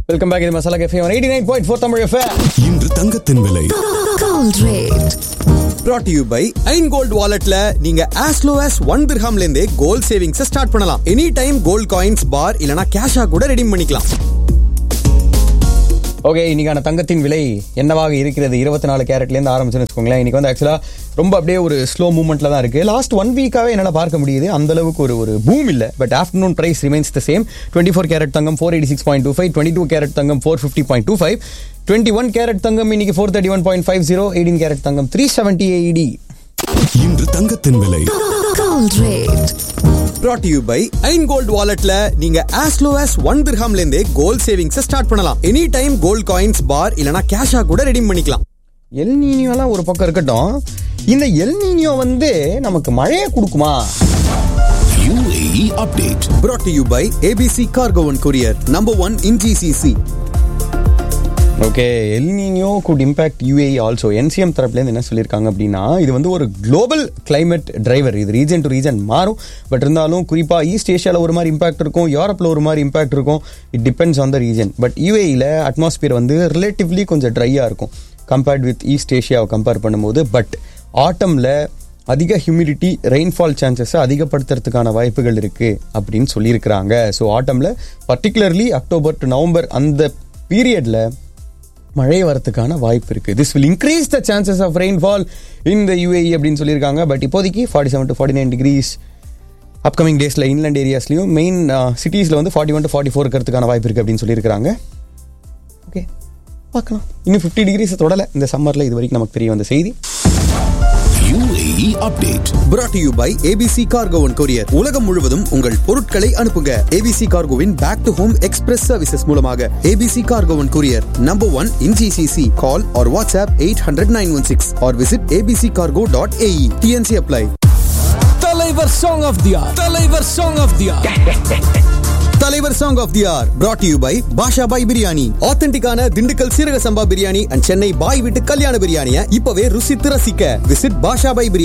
Welcome back இது Masala cafe eighty nine point four Tamil FM இன்று தங்கத்தின் விலை Gold rate. brought to you by ஐன் கோல்ட் வாலெட்ல நீங்க as low as ஒன் திர்ஹாம்ல இருந்தே கோல்ட் சேவிங்ஸ் ஸ்டார்ட் பண்ணலாம் any time gold coins bar இல்லனா கேஷா கூட ரெடீம் பண்ணிக்கலாம் ஓகே இன்னைக்கான தங்கத்தின் விலை என்னவாக இருக்கிறது இருபத்தி நாலு கேரட்லேருந்து ஆரம்பிச்சுன்னு வச்சுக்கோங்களேன் இன்னைக்கு வந்து ஆக்சுவலாக ரொம்ப அப்படியே ஒரு ஸ்லோ மூவ்மெண்ட்டில் தான் இருக்குது லாஸ்ட் ஒன் வீக்காகவே என்னால் பார்க்க முடியுது அந்த அளவுக்கு ஒரு ஒரு பூம் இல்லை but afternoon price remains the same twenty four carat தங்கம் four eighty six point two five twenty two carat தங்கம் four fifty point two five twenty one carat தங்கம் இன்னைக்கு four thirty one point five zero eighteen carat தங்கம் three seventy eighty இன்று தங்கத்தின் விலை Gold rate. brought to you by ஐன் gold வாலெட்ல நீங்க as low as ஒன் திர்ஹாம்ல இருந்தே கோல்ட் சேவிங்ஸ் ஸ்டார்ட் பண்ணலாம் any time gold coins bar இல்லனா கேஷா கூட ரெடீம் பண்ணிக்கலாம் எல் நீனியோலாம் ஒரு பக்கம் இருக்கட்டும் இந்த எல் நீனியோ வந்து நமக்கு மழையை கொடுக்குமா UAE update brought to you by ABC cargo one courier number one in GCC okay El Nino good impact UAE also NCM தரப்புலேருந்து என்ன சொல்லியிருக்காங்க அப்படின்னா இது வந்து ஒரு குளோபல் climate டிரைவர் இது ரீஜன் டு ரீஜன் மாறும் பட் இருந்தாலும் குறிப்பாக ஈஸ்ட் ஏஷியாவில் ஒரு மாதிரி இம்பாக்ட் இருக்கும் யூரோப்பில் ஒரு மாதிரி இம்பாக்ட் இருக்கும் it depends on the region but யூஏஇயில் அட்மாஸ்பியர் வந்து ரிலேட்டிவ்லி கொஞ்சம் ட்ரையாக இருக்கும் கம்பேர்ட் வித் ஈஸ்ட் ஏஷியாவை கம்பேர் பண்ணும்போது பட் ஆட்டமில் அதிக ஹியூமிடிட்டி ரெயின்ஃபால் சான்சஸை அதிகப்படுத்துறதுக்கான வாய்ப்புகள் இருக்குது அப்படின்னு சொல்லியிருக்கிறாங்க ஸோ ஆட்டமில் பர்டிகுலர்லி அக்டோபர் டு நவம்பர் அந்த பீரியடில் மழை வரதுக்கான வாய்ப்பு இருக்கு this will increase the chances of rainfall in the UAE அப்படின்னு சொல்லியிருக்காங்க பட் இப்போதைக்கு forty seven to forty nine degrees upcoming டேஸில் இன்லேண்ட் ஏரியாஸ்லையும் மெயின் சிட்டிஸில் வந்து forty one to forty four இருக்கிறதுக்கான வாய்ப்பு இருக்குது அப்படின்னு சொல்லியிருக்காங்க ஓகே பார்க்கலாம் இன்னும் ஃபிஃப்டி டிகிரிஸ் தொடலை இந்த சம்மரில் இது வரைக்கும் நமக்கு தெரிய வந்த செய்தி UAE update brought to you by ABC cargo one courier உலகம் முழுவதும் உங்கள் பொருட்களை அனுப்புங்க ஏபிசி கார்கோவின் back to home express services மூலமாக ABC cargo one courier number one in GCC call or WhatsApp eight hundred nine one six or visit ABC cargo dot AE TNC apply தலைவர் song of the year தலைவர் song of the year தலைவர் song of the year brought to you by Basha Bhai biryani ஆத்தென்டிக்கான திண்டுக்கல் சீரக சம்பா biryani and Chennai பாய் வீட்டு கல்யாண பிரியாணியை இப்பவே ருசித்து ரசிக்க விசிட் பாஷா பாய் பிரியாணி